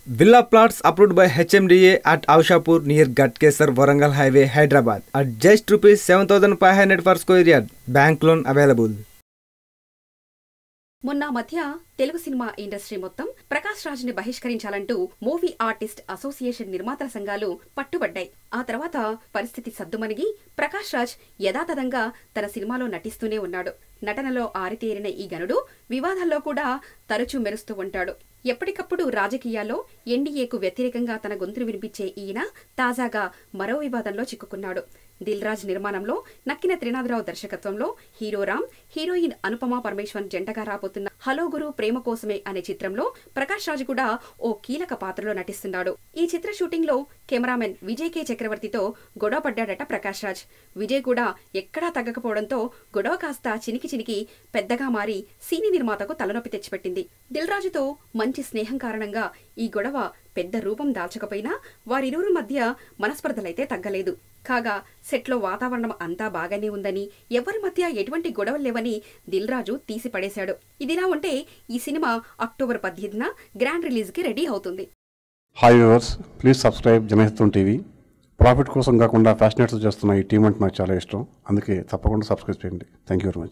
Villa plots approved by HMDA at Avshapur near Gatkesar Warangal Highway, Hyderabad at just rupees 7500 per square yard. Bank loan available. మొన్న మధ్య Telugu cinema industry మొత్తం ప్రకాష్ రాజ్ ని బహిష్కరించాలంటూ movie artist association నిర్మాతల సంఘాలు పట్టుబడ్డాయి ఆ తర్వాత పరిస్థితి సద్దుమణిగి ప్రకాష్ రాజ్ యథాతథంగా తన సినిమాలో నటిస్తూనే ఉన్నాడు నటనలో ఆరితేరిన ఈ గనుడు వివాదాల్లో కూడా తరచూ మెరుస్తూ ఉంటాడు ఎప్పటికప్పుడు రాజకీయాల్లో ఎన్డీఏకు వ్యతిరేకంగా తన గొంతును వినిపించే ఈయన తాజాగా మరో వివాదంలో చిక్కుకున్నాడు దిల్ రాజ్ నిర్మాణంలో నక్కిన త్రినాథరావు దర్శకత్వంలో హీరో రామ్ హీరోయిన్ అనుపమ పరమేశ్వర్ జంటగా రాబోతున్న హలో గురు ప్రేమ కోసమే అనే చిత్రంలో ప్రకాష్ రాజ్ కూడా ఓ కీలక పాత్రలో నటిస్తున్నాడు ఈ చిత్ర షూటింగ్ లో కెమెరామెన్ విజయ్ కే చక్రవర్తితో గొడవ పడ్డాడట ప్రకాష్ రాజ్ విజయ్ కూడా ఎక్కడా తగ్గకపోవడంతో గొడవ కాస్త చినికి చినికి పెద్దగా మారి సీని నిర్మాతకు తలనొప్పి తెచ్చిపెట్టింది దిల్ రాజుతో మంచి స్నేహం కారణంగా ఈ గొడవ పెద్ద రూపం దాల్చకపోయినా వారిరువురి మధ్య మనస్పర్ధలైతే తగ్గలేదు కాగా సెట్లో వాతావరణం అంతా బాగానే ఉందని ఎవరి మధ్య ఎటువంటి గొడవలు లేవని దిల్ రాజు తీసి పడేశాడు ఇదిలా ఉంటే ఈ సినిమా అక్టోబర్ పద్దెనిమిదిన గ్రాండ్ రిలీజ్ కి రెడీ అవుతుంది hi viewers please subscribe Janahitam TV profit కోసం కాకుండా ఫ్యాషనేట్స్ చేస్తున్న ఈ టీం అంటే నాకు చాలా ఇష్టం అందుకే తప్పకుండా సబ్స్క్రైబ్ చేయండి థ్యాంక్ యూ వెరీ మచ్